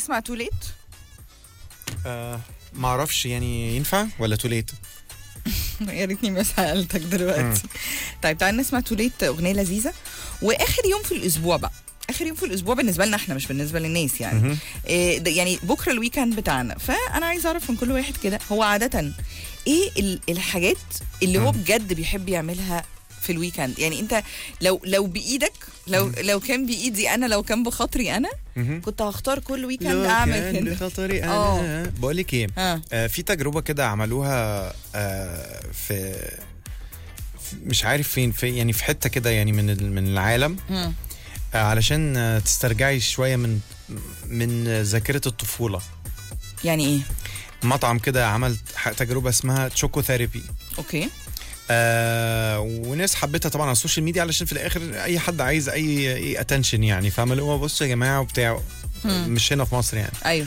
تسمع تو ليت آه ما اعرفش يعني ينفع ولا توليت يا ريتني ما سالتك دلوقتي طيب تعال نسمع تو ليت اغنيه لذيذه واخر يوم في الاسبوع بقى اخر يوم في الاسبوع بالنسبه لنا احنا مش بالنسبه للناس يعني مهم. إيه ده يعني بكره الويكند بتاعنا فانا عايزه اعرف من كل واحد كده هو عاده ايه ال- الحاجات اللي هو مم. بجد بيحب يعملها في الويكند يعني انت لو لو بايدك لو لو كان بايدي انا لو كان بخاطري انا مهم. كنت هختار كل ويكند لو اعمل كان كده بخاطري آه. انا بقول لك ايه ها آه في تجربه كده عملوها آه في في- مش عارف فين في يعني في حته كده يعني من ال- من العالم مم. آه علشان آه تسترجعي شويه من من ذاكره الطفوله يعني ايه مطعم كده عمل ح- تجربه اسمها تشوكو ثيرابي اوكي آه وناس حبتها طبعا على السوشيال ميديا علشان في الاخر اي حد عايز اي اي اتنشن يعني فعملوا بصوا يا جماعه وبتاع مم. مش هنا في مصر يعني ايوه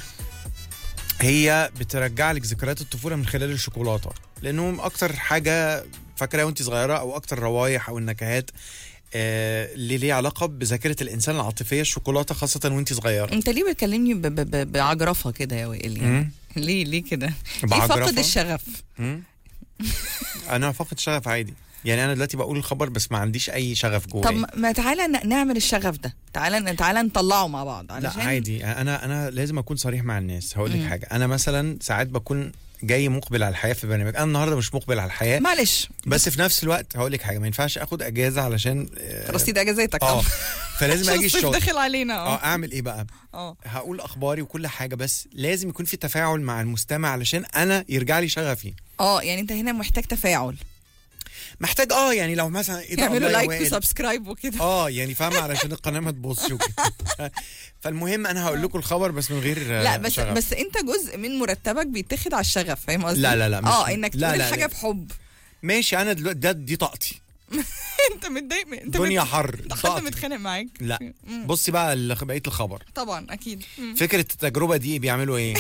هي بترجع لك ذكريات الطفوله من خلال الشوكولاته لانهم اكتر حاجه فاكراها وانت صغيره او اكتر روايح او النكهات آه اللي ليه علاقه بذاكره الانسان العاطفيه الشوكولاته خاصه وانت صغيره انت ليه بتكلمني ب- ب- ب- بعجرفه كده يا وائل يعني مم. ليه ليه كده ليه بعجرفة؟ فقد الشغف مم. انا فاقد شغف عادي يعني انا دلوقتي بقول الخبر بس ما عنديش اي شغف جوايا طب ما- ما تعالى ن- نعمل الشغف ده تعالى تعالى نطلعه مع بعض لا علشان عادي انا انا لازم اكون صريح مع الناس هقول لك مم. حاجه انا مثلا ساعات بكون جاي مقبل على الحياه في برنامج انا النهارده مش مقبل على الحياه معلش بس في نفس الوقت هقول لك حاجه ما ينفعش اخد اجازه علشان آه، رصيد اجازاتك اه طبعا فلازم عشان اجي الصيف الشغل داخل علينا اه اه اعمل ايه بقى اه هقول اخباري وكل حاجه بس لازم يكون في تفاعل مع المستمع علشان انا يرجع لي شغفي اه يعني انت هنا محتاج تفاعل محتاج اه يعني لو مثلا ايه ده يعملوا الله يا لايك وائل. وسبسكرايب وكده اه يعني فاهمه علشان القناه ما تبصش وكده. فالمهم انا هقول لكم الخبر بس من غير آه، لا بس شغف. بس انت جزء من مرتبك بيتاخد على الشغف فاهم قصدي؟ لا، لا، لا، مش- اه انك لا، تقول لا، الحاجه لا. بحب ماشي انا دلوقتي ده دي طاقتي انت متضايق من- انت دنيا مت- حر انت حد طاقتي. متخانق معاك لا مم. بصي بقى ال- بقيه الخبر طبعا اكيد مم. فكره التجربه دي بيعملوا ايه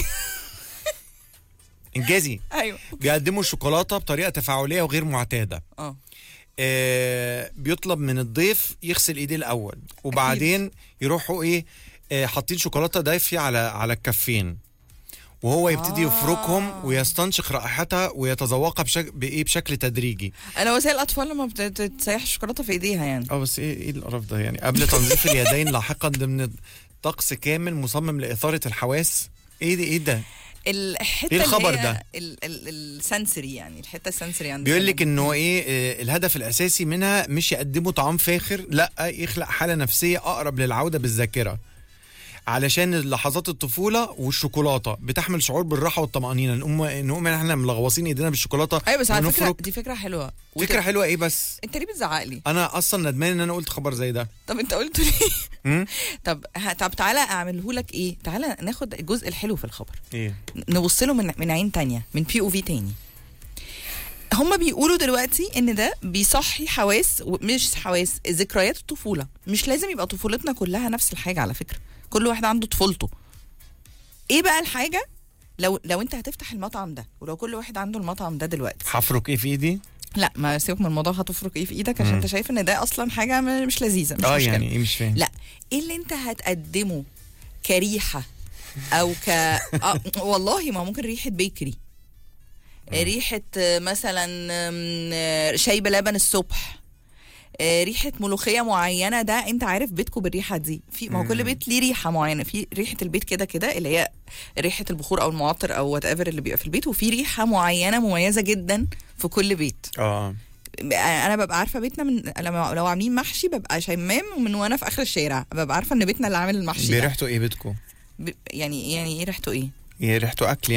انجازي ايوه بيقدموا الشوكولاته بطريقه تفاعليه وغير معتاده اه آه بيطلب من الضيف يغسل ايديه الاول وبعدين يروحوا ايه آه حاطين شوكولاته دافيه على على الكفين وهو يبتدي آه. يفركهم ويستنشق رائحتها ويتذوقها بشكل بايه بشكل تدريجي انا وسائل الاطفال لما بت- بتسيح الشوكولاته في ايديها يعني اه بس ايه ايه القرف ده يعني قبل تنظيف اليدين لاحقا ضمن طقس كامل مصمم لاثاره الحواس ايه دي ايه ده الحته إيه الخبر اللي هي ده؟ ال- ال- السنسري يعني الحته السنسري عندنا بيقول لك انه ايه آه، الهدف الاساسي منها مش يقدموا طعام فاخر لا يخلق حاله نفسيه اقرب للعوده بالذاكره علشان لحظات الطفوله والشوكولاته بتحمل شعور بالراحه والطمانينه نقوم نقوم احنا ملغوصين ايدينا بالشوكولاته ايوه بس على فكره ونفرك. دي فكره حلوه فكره وت- حلوه ايه بس انت ليه بتزعق لي انا اصلا ندمان ان انا قلت خبر زي ده طب انت قلت ليه مم؟ طب ه- طب تعالى اعمله لك ايه تعالى ناخد الجزء الحلو في الخبر ايه نبص له من من عين تانية من بي او في تاني هما بيقولوا دلوقتي ان ده بيصحي حواس مش حواس ذكريات الطفوله مش لازم يبقى طفولتنا كلها نفس الحاجه على فكره كل واحد عنده طفولته ايه بقى الحاجه لو لو انت هتفتح المطعم ده ولو كل واحد عنده المطعم ده دلوقتي هفرك ايه في ايدي لا ما سيبك من الموضوع هتفرك ايه في ايدك عشان مم. انت شايف ان ده اصلا حاجه م- مش لذيذه مش اه مشكلة. يعني ايه مش فاهم لا ايه اللي انت هتقدمه كريحه او ك آه والله ما ممكن ريحه بيكري ريحه آه، مثلا آم، آه، شاي بلبن الصبح آه، ريحه ملوخيه معينه ده انت عارف بيتكم بالريحه دي في ما هو كل مم. بيت ليه ريحه معينه في ريحه البيت كده كده اللي هي ريحه البخور او المعطر او وات ايفر اللي بيبقى في البيت وفي ريحه معينه مميزه جدا في كل بيت اه انا ببقى عارفه بيتنا من لما لو عاملين محشي ببقى شمام ومن وانا في اخر الشارع ببقى عارفه ان بيتنا اللي عامل المحشي ده. بريحته ايه بيتكم ب- يعني يعني ايه ريحته ايه هي ريحته اكل